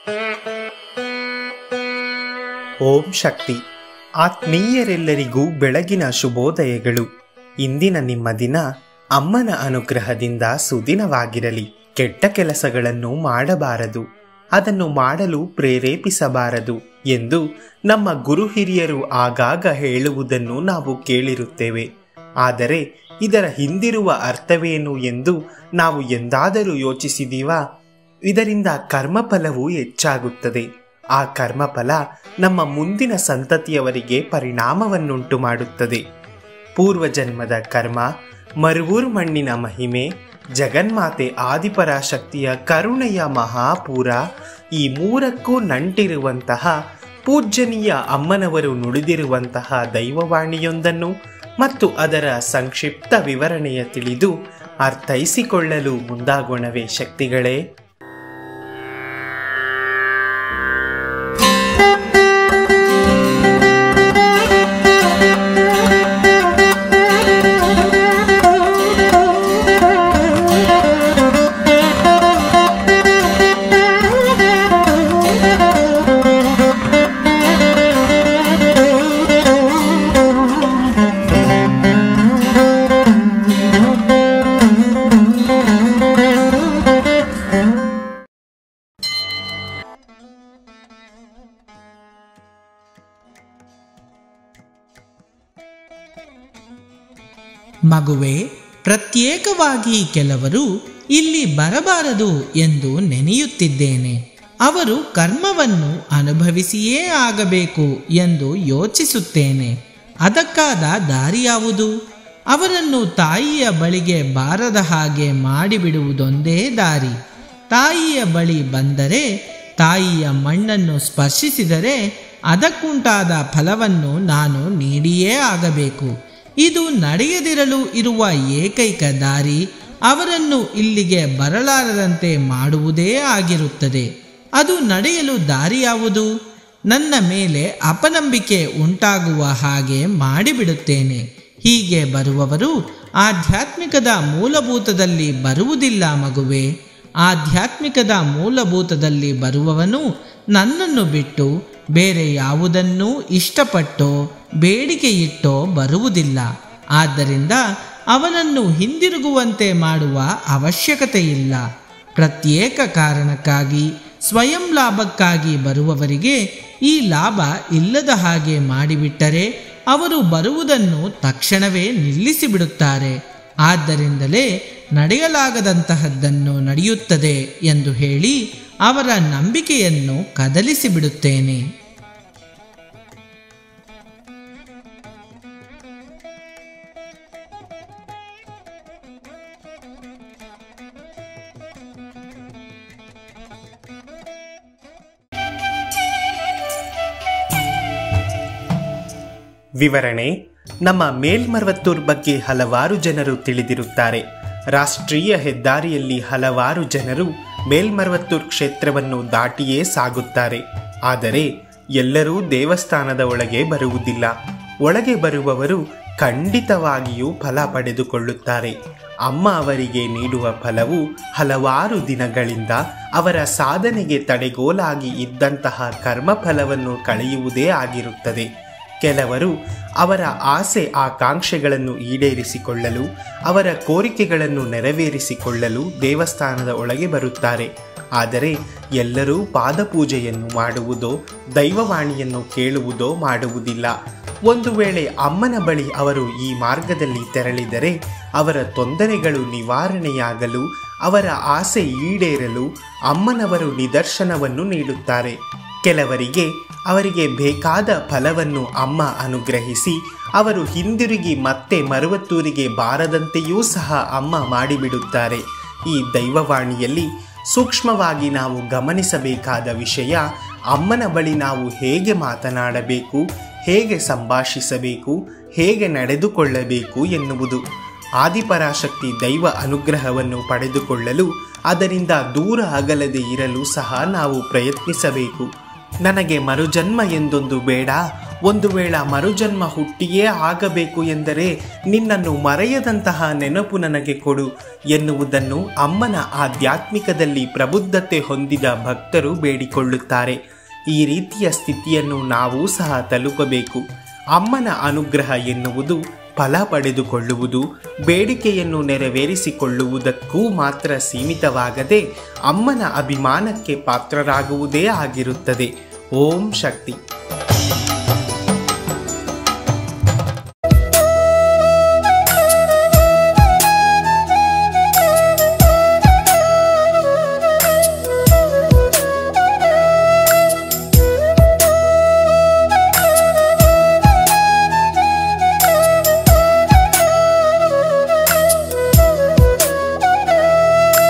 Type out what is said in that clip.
ಓಂ ಶಕ್ತಿ ಆತ್ಮೀಯರೆಲ್ಲರಿಗೂ ಬೆಳಗಿನ ಶುಭೋದಯಗಳು ಇಂದಿನ ನಿಮ್ಮ ದಿನ ಅಮ್ಮನ ಅನುಗ್ರಹದಿಂದ ಸುದಿನವಾಗಿರಲಿ ಕೆಟ್ಟ ಕೆಲಸಗಳನ್ನು ಮಾಡಬಾರದು ಅದನ್ನು ಮಾಡಲು ಪ್ರೇರೇಪಿಸಬಾರದು ಎಂದು ನಮ್ಮ ಗುರು ಹಿರಿಯರು ಆಗಾಗ ಹೇಳುವುದನ್ನು ನಾವು ಕೇಳಿರುತ್ತೇವೆ ಆದರೆ ಇದರ ಹಿಂದಿರುವ ಅರ್ಥವೇನು ಎಂದು ನಾವು ಎಂದಾದರೂ ಯೋಚಿಸಿದೀವಾ ಇದರಿಂದ ಕರ್ಮಫಲವು ಹೆಚ್ಚಾಗುತ್ತದೆ ಆ ಕರ್ಮಫಲ ನಮ್ಮ ಮುಂದಿನ ಸಂತತಿಯವರಿಗೆ ಪರಿಣಾಮವನ್ನುಂಟು ಮಾಡುತ್ತದೆ ಪೂರ್ವಜನ್ಮದ ಕರ್ಮ ಮರುವೂರು ಮಣ್ಣಿನ ಮಹಿಮೆ ಜಗನ್ಮಾತೆ ಆದಿಪರಾಶಕ್ತಿಯ ಕರುಣೆಯ ಮಹಾಪೂರ ಈ ಮೂರಕ್ಕೂ ನಂಟಿರುವಂತಹ ಪೂಜ್ಯನೀಯ ಅಮ್ಮನವರು ನುಡಿದಿರುವಂತಹ ದೈವವಾಣಿಯೊಂದನ್ನು ಮತ್ತು ಅದರ ಸಂಕ್ಷಿಪ್ತ ವಿವರಣೆಯ ತಿಳಿದು ಅರ್ಥೈಸಿಕೊಳ್ಳಲು ಮುಂದಾಗೋಣವೇ ಶಕ್ತಿಗಳೇ ಮಗುವೆ ಪ್ರತ್ಯೇಕವಾಗಿ ಕೆಲವರು ಇಲ್ಲಿ ಬರಬಾರದು ಎಂದು ನೆನೆಯುತ್ತಿದ್ದೇನೆ ಅವರು ಕರ್ಮವನ್ನು ಅನುಭವಿಸಿಯೇ ಆಗಬೇಕು ಎಂದು ಯೋಚಿಸುತ್ತೇನೆ ಅದಕ್ಕಾದ ದಾರಿ ಯಾವುದು ಅವರನ್ನು ತಾಯಿಯ ಬಳಿಗೆ ಬಾರದ ಹಾಗೆ ಮಾಡಿಬಿಡುವುದೊಂದೇ ದಾರಿ ತಾಯಿಯ ಬಳಿ ಬಂದರೆ ತಾಯಿಯ ಮಣ್ಣನ್ನು ಸ್ಪರ್ಶಿಸಿದರೆ ಅದಕ್ಕುಂಟಾದ ಫಲವನ್ನು ನಾನು ನೀಡಿಯೇ ಆಗಬೇಕು ಇದು ನಡೆಯದಿರಲು ಇರುವ ಏಕೈಕ ದಾರಿ ಅವರನ್ನು ಇಲ್ಲಿಗೆ ಬರಲಾರದಂತೆ ಮಾಡುವುದೇ ಆಗಿರುತ್ತದೆ ಅದು ನಡೆಯಲು ದಾರಿ ಯಾವುದು ನನ್ನ ಮೇಲೆ ಅಪನಂಬಿಕೆ ಉಂಟಾಗುವ ಹಾಗೆ ಮಾಡಿಬಿಡುತ್ತೇನೆ ಹೀಗೆ ಬರುವವರು ಆಧ್ಯಾತ್ಮಿಕದ ಮೂಲಭೂತದಲ್ಲಿ ಬರುವುದಿಲ್ಲ ಮಗುವೆ ಆಧ್ಯಾತ್ಮಿಕದ ಮೂಲಭೂತದಲ್ಲಿ ಬರುವವನು ನನ್ನನ್ನು ಬಿಟ್ಟು ಬೇರೆ ಯಾವುದನ್ನೂ ಇಷ್ಟಪಟ್ಟೋ ಬೇಡಿಕೆ ಇಟ್ಟೋ ಬರುವುದಿಲ್ಲ ಆದ್ದರಿಂದ ಅವನನ್ನು ಹಿಂದಿರುಗುವಂತೆ ಮಾಡುವ ಅವಶ್ಯಕತೆ ಇಲ್ಲ ಪ್ರತ್ಯೇಕ ಕಾರಣಕ್ಕಾಗಿ ಸ್ವಯಂ ಲಾಭಕ್ಕಾಗಿ ಬರುವವರಿಗೆ ಈ ಲಾಭ ಇಲ್ಲದ ಹಾಗೆ ಮಾಡಿಬಿಟ್ಟರೆ ಅವರು ಬರುವುದನ್ನು ತಕ್ಷಣವೇ ನಿಲ್ಲಿಸಿಬಿಡುತ್ತಾರೆ ಆದ್ದರಿಂದಲೇ ನಡೆಯಲಾಗದಂತಹದ್ದನ್ನು ನಡೆಯುತ್ತದೆ ಎಂದು ಹೇಳಿ ಅವರ ನಂಬಿಕೆಯನ್ನು ಕದಲಿಸಿಬಿಡುತ್ತೇನೆ ವಿವರಣೆ ನಮ್ಮ ಮೇಲ್ಮರ್ವತ್ತೂರ್ ಬಗ್ಗೆ ಹಲವಾರು ಜನರು ತಿಳಿದಿರುತ್ತಾರೆ ರಾಷ್ಟ್ರೀಯ ಹೆದ್ದಾರಿಯಲ್ಲಿ ಹಲವಾರು ಜನರು ಮೇಲ್ಮರ್ವತ್ತೂರ್ ಕ್ಷೇತ್ರವನ್ನು ದಾಟಿಯೇ ಸಾಗುತ್ತಾರೆ ಆದರೆ ಎಲ್ಲರೂ ದೇವಸ್ಥಾನದ ಒಳಗೆ ಬರುವುದಿಲ್ಲ ಒಳಗೆ ಬರುವವರು ಖಂಡಿತವಾಗಿಯೂ ಫಲ ಪಡೆದುಕೊಳ್ಳುತ್ತಾರೆ ಅಮ್ಮ ಅವರಿಗೆ ನೀಡುವ ಫಲವು ಹಲವಾರು ದಿನಗಳಿಂದ ಅವರ ಸಾಧನೆಗೆ ತಡೆಗೋಲಾಗಿ ಇದ್ದಂತಹ ಕರ್ಮಫಲವನ್ನು ಕಳೆಯುವುದೇ ಆಗಿರುತ್ತದೆ ಕೆಲವರು ಅವರ ಆಸೆ ಆಕಾಂಕ್ಷೆಗಳನ್ನು ಈಡೇರಿಸಿಕೊಳ್ಳಲು ಅವರ ಕೋರಿಕೆಗಳನ್ನು ನೆರವೇರಿಸಿಕೊಳ್ಳಲು ದೇವಸ್ಥಾನದ ಒಳಗೆ ಬರುತ್ತಾರೆ ಆದರೆ ಎಲ್ಲರೂ ಪಾದಪೂಜೆಯನ್ನು ಮಾಡುವುದೋ ದೈವವಾಣಿಯನ್ನು ಕೇಳುವುದೋ ಮಾಡುವುದಿಲ್ಲ ಒಂದು ವೇಳೆ ಅಮ್ಮನ ಬಳಿ ಅವರು ಈ ಮಾರ್ಗದಲ್ಲಿ ತೆರಳಿದರೆ ಅವರ ತೊಂದರೆಗಳು ನಿವಾರಣೆಯಾಗಲು ಅವರ ಆಸೆ ಈಡೇರಲು ಅಮ್ಮನವರು ನಿದರ್ಶನವನ್ನು ನೀಡುತ್ತಾರೆ ಕೆಲವರಿಗೆ ಅವರಿಗೆ ಬೇಕಾದ ಫಲವನ್ನು ಅಮ್ಮ ಅನುಗ್ರಹಿಸಿ ಅವರು ಹಿಂದಿರುಗಿ ಮತ್ತೆ ಮರುವತ್ತೂರಿಗೆ ಬಾರದಂತೆಯೂ ಸಹ ಅಮ್ಮ ಮಾಡಿಬಿಡುತ್ತಾರೆ ಈ ದೈವವಾಣಿಯಲ್ಲಿ ಸೂಕ್ಷ್ಮವಾಗಿ ನಾವು ಗಮನಿಸಬೇಕಾದ ವಿಷಯ ಅಮ್ಮನ ಬಳಿ ನಾವು ಹೇಗೆ ಮಾತನಾಡಬೇಕು ಹೇಗೆ ಸಂಭಾಷಿಸಬೇಕು ಹೇಗೆ ನಡೆದುಕೊಳ್ಳಬೇಕು ಎನ್ನುವುದು ಆದಿಪರಾಶಕ್ತಿ ದೈವ ಅನುಗ್ರಹವನ್ನು ಪಡೆದುಕೊಳ್ಳಲು ಅದರಿಂದ ದೂರ ಅಗಲದೆ ಇರಲು ಸಹ ನಾವು ಪ್ರಯತ್ನಿಸಬೇಕು ನನಗೆ ಮರುಜನ್ಮ ಎಂದೊಂದು ಬೇಡ ಒಂದು ವೇಳ ಮರುಜನ್ಮ ಹುಟ್ಟಿಯೇ ಆಗಬೇಕು ಎಂದರೆ ನಿನ್ನನ್ನು ಮರೆಯದಂತಹ ನೆನಪು ನನಗೆ ಕೊಡು ಎನ್ನುವುದನ್ನು ಅಮ್ಮನ ಆಧ್ಯಾತ್ಮಿಕದಲ್ಲಿ ಪ್ರಬುದ್ಧತೆ ಹೊಂದಿದ ಭಕ್ತರು ಬೇಡಿಕೊಳ್ಳುತ್ತಾರೆ ಈ ರೀತಿಯ ಸ್ಥಿತಿಯನ್ನು ನಾವೂ ಸಹ ತಲುಪಬೇಕು ಅಮ್ಮನ ಅನುಗ್ರಹ ಎನ್ನುವುದು ಫಲ ಪಡೆದುಕೊಳ್ಳುವುದು ಬೇಡಿಕೆಯನ್ನು ನೆರವೇರಿಸಿಕೊಳ್ಳುವುದಕ್ಕೂ ಮಾತ್ರ ಸೀಮಿತವಾಗದೆ ಅಮ್ಮನ ಅಭಿಮಾನಕ್ಕೆ ಪಾತ್ರರಾಗುವುದೇ ಆಗಿರುತ್ತದೆ ಓಂ ಶಕ್ತಿ